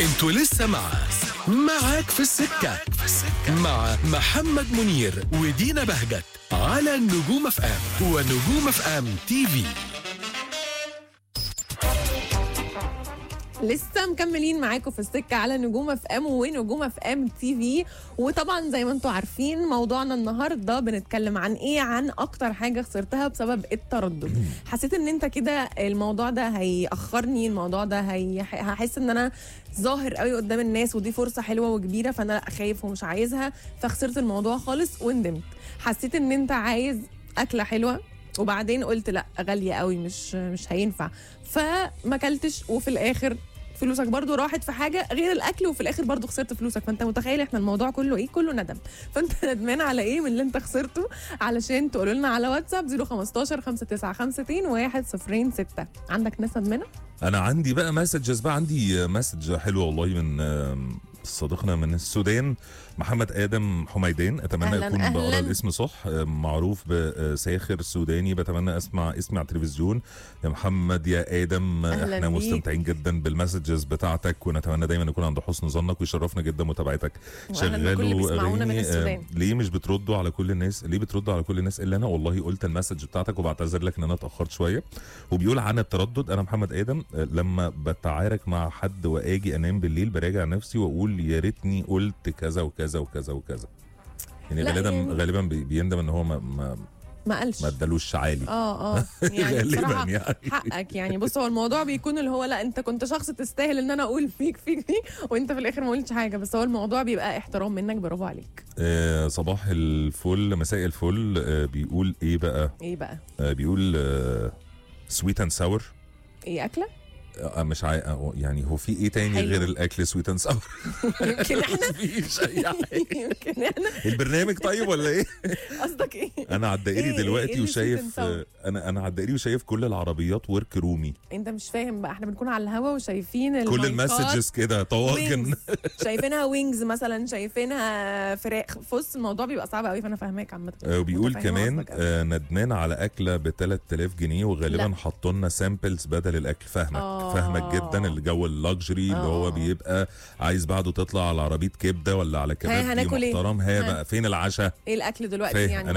انتوا لسه مع معاك في السكة مع محمد منير ودينا بهجت على النجوم اف ام ونجوم اف ام تي في لسه مكملين معاكم في السكه على نجوم اف ام ونجوم اف ام تي في وطبعا زي ما انتم عارفين موضوعنا النهارده بنتكلم عن ايه عن اكتر حاجه خسرتها بسبب التردد حسيت ان انت كده الموضوع ده هيأخرني الموضوع ده هي... هحس ان انا ظاهر قوي قدام الناس ودي فرصه حلوه وكبيره فانا لا خايف ومش عايزها فخسرت الموضوع خالص وندمت حسيت ان انت عايز اكله حلوه وبعدين قلت لا غاليه قوي مش مش هينفع فما اكلتش وفي الاخر فلوسك برضو راحت في حاجه غير الاكل وفي الاخر برضو خسرت فلوسك فانت متخيل احنا الموضوع كله ايه كله ندم فانت ندمان على ايه من اللي انت خسرته علشان تقولوا لنا على واتساب 015 5952 106 عندك ناس ندمانه انا عندي بقى مسجز بقى عندي مسج حلوه والله من آم، صديقنا من السودان محمد ادم حميدان اتمنى أهلاً، اكون أهلاً. بقرا الاسم صح آم، معروف بساخر سوداني بتمنى اسمع اسمي على التلفزيون يا محمد يا ادم أهلاً احنا بيك. مستمتعين جدا بالمسجز بتاعتك ونتمنى دايما يكون عند حسن ظنك ويشرفنا جدا متابعتك وأهلاً بكل اللي بيسمعونا من أغاني، السودان. آم، ليه مش بتردوا على كل الناس ليه بتردوا على كل الناس الا انا والله قلت المسج بتاعتك وبعتذر لك ان انا اتاخرت شويه وبيقول عن التردد انا محمد ادم آه، لما بتعارك مع حد واجي انام بالليل براجع نفسي واقول يا ريتني قلت كذا وكذا وكذا وكذا يعني لا، غالبا يعني- غالبا بي- بيندم ان هو ما ما, ما قالش ما ادالوش عالي اه اه يعني غالباً بصراحة يعني. حقك يعني بص هو الموضوع بيكون اللي هو لا انت كنت شخص تستاهل ان انا اقول فيك فيك فيك وانت في الاخر ما قلتش حاجه بس هو الموضوع بيبقى احترام منك برافو عليك آه صباح الفل مساء الفل آه بيقول ايه بقى ايه بقى آه بيقول آه سويت اند ساور ايه اكله مش عاي... آه، يعني هو في ايه تاني حلو. غير الاكل سويت اند ساور يمكن احنا مفيش اي حاجه يمكن احنا البرنامج طيب ولا ايه قصدك ايه انا على الدائري إيه- إيه دلوقتي اللي وشايف sweet and sour؟ انا انا على الدائري وشايف كل العربيات ورك رومي انت مش فاهم بقى احنا بنكون على الهوا وشايفين كل المايكات المسجز كده طواجن وينجز. شايفينها وينجز مثلا شايفينها فراخ بص الموضوع بيبقى صعب قوي فانا فاهماك عامه آه، وبيقول متفهمة كمان قصدك أوي. آه، ندمان على اكله ب 3000 جنيه وغالبا لا. حطوا لنا سامبلز بدل الاكل فاهمك آه. فاهمك جدا الجو اللكجري اللي هو آه. بيبقى عايز بعده تطلع على عربيه كبده ولا على كباب هناكل إيه؟ محترم ها ها. بقى فين العشاء ايه الاكل دلوقتي فاهم يعني انا